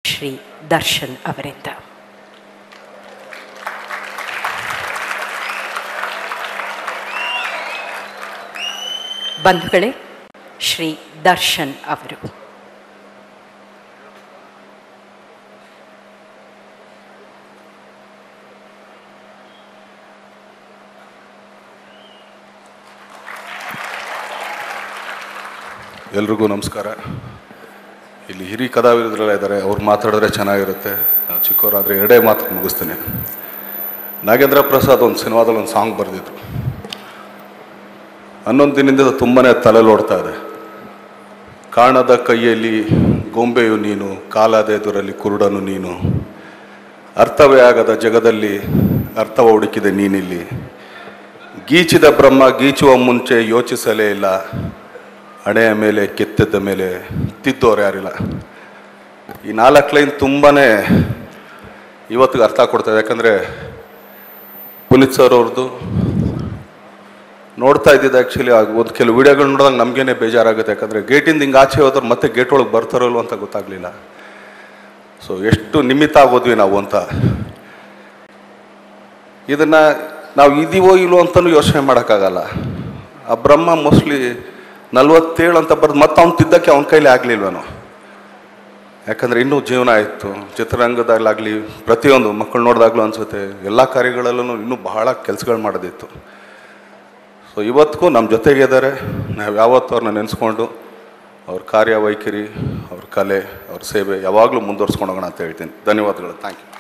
ಶ್ರೀ ದರ್ಶನ್ ಅವರಿಂದ ಬಂಧುಗಳೇ ಶ್ರೀ ದರ್ಶನ್ ಅವರು ಎಲ್ರಿಗೂ ನಮಸ್ಕಾರ ಇಲ್ಲಿ ಹಿರಿಯ ಕಲಾವಿದರೆಲ್ಲ ಇದ್ದಾರೆ ಅವ್ರು ಮಾತಾಡಿದ್ರೆ ಚೆನ್ನಾಗಿರುತ್ತೆ ನಾವು ಚಿಕ್ಕವರಾದರೆ ಎರಡೇ ಮಾತು ಮುಗಿಸ್ತೀನಿ ನಾಗೇಂದ್ರ ಪ್ರಸಾದ್ ಒಂದು ಸಿನಿಮಾದಲ್ಲಿ ಒಂದು ಸಾಂಗ್ ಬರೆದಿದ್ರು ಹನ್ನೊಂದು ದಿನದಿಂದ ತುಂಬಾ ತಲೆಯಲ್ಲಿ ಓಡ್ತಾ ಇದೆ ಕಾಣದ ಕೈಯಲ್ಲಿ ಗೊಂಬೆಯು ನೀನು ಕಾಲದ ಎದುರಲ್ಲಿ ಕುರುಡನು ನೀನು ಅರ್ಥವೇ ಆಗದ ಜಗದಲ್ಲಿ ಅರ್ಥವ ಹುಡುಕಿದೆ ನೀನಿಲ್ಲಿ ಗೀಚಿದ ಬ್ರಹ್ಮ ಗೀಚುವ ಮುಂಚೆ ಯೋಚಿಸಲೇ ಇಲ್ಲ ಹಣೆಯ ಮೇಲೆ ಕೆತ್ತದ ಮೇಲೆ ತಿದ್ದೋರು ಯಾರಿಲ್ಲ ಈ ನಾಲ್ಕು ಲೈನ್ ತುಂಬಾ ಇವತ್ತಿಗೆ ಅರ್ಥ ಕೊಡ್ತದೆ ಯಾಕಂದರೆ ಪುನೀತ್ ಸರ್ ಅವ್ರದ್ದು ನೋಡ್ತಾ ಇದ್ದಿದ್ದು ಆ್ಯಕ್ಚುಲಿ ಒಂದು ಕೆಲವು ವೀಡಿಯೋಗಳು ನೋಡಿದಾಗ ನಮಗೇನೆ ಬೇಜಾರಾಗುತ್ತೆ ಯಾಕಂದರೆ ಗೇಟಿಂದ ಹಿಂಗೆ ಆಚೆ ಹೋದ್ರೆ ಮತ್ತೆ ಗೇಟ್ ಒಳಗೆ ಬರ್ತಾರಲ್ವ ಅಂತ ಗೊತ್ತಾಗಲಿಲ್ಲ ಸೊ ಎಷ್ಟು ನಿಮಿತ್ತ ಆಗೋದ್ವಿ ನಾವು ಅಂತ ಇದನ್ನು ನಾವು ಇದೀವೋ ಇಲ್ವೋ ಅಂತಲೂ ಯೋಚನೆ ಮಾಡೋಕ್ಕಾಗಲ್ಲ ಆ ಬ್ರಹ್ಮ ಮೋಸ್ಟ್ಲಿ ನಲ್ವತ್ತೇಳು ಅಂತ ಬರ್ದು ಮತ್ತೆ ಅವ್ನು ತಿದ್ದಕ್ಕೆ ಅವನ ಕೈಲಿ ಆಗಲಿಲ್ವೇನೋ ಯಾಕಂದರೆ ಇನ್ನೂ ಜೀವನ ಇತ್ತು ಚಿತ್ರರಂಗದಲ್ಲಾಗಲಿ ಪ್ರತಿಯೊಂದು ಮಕ್ಕಳು ನೋಡಿದಾಗಲೂ ಅನಿಸುತ್ತೆ ಎಲ್ಲ ಕಾರ್ಯಗಳಲ್ಲೂ ಇನ್ನೂ ಬಹಳ ಕೆಲಸಗಳು ಮಾಡೋದಿತ್ತು ಸೊ ಇವತ್ತಿಗೂ ನಮ್ಮ ಜೊತೆಗೆ ಇದ್ದಾರೆ ನಾವು ಯಾವತ್ತೂ ಅವ್ರನ್ನ ನೆನೆಸ್ಕೊಂಡು ಅವ್ರ ಕಾರ್ಯವೈಖರಿ ಅವ್ರ ಕಲೆ ಅವ್ರ ಸೇವೆ ಯಾವಾಗಲೂ ಮುಂದುವರ್ಸ್ಕೊಂಡು ಹೋಗೋಣ ಅಂತ ಹೇಳ್ತೀನಿ ಧನ್ಯವಾದಗಳು ಥ್ಯಾಂಕ್ ಯು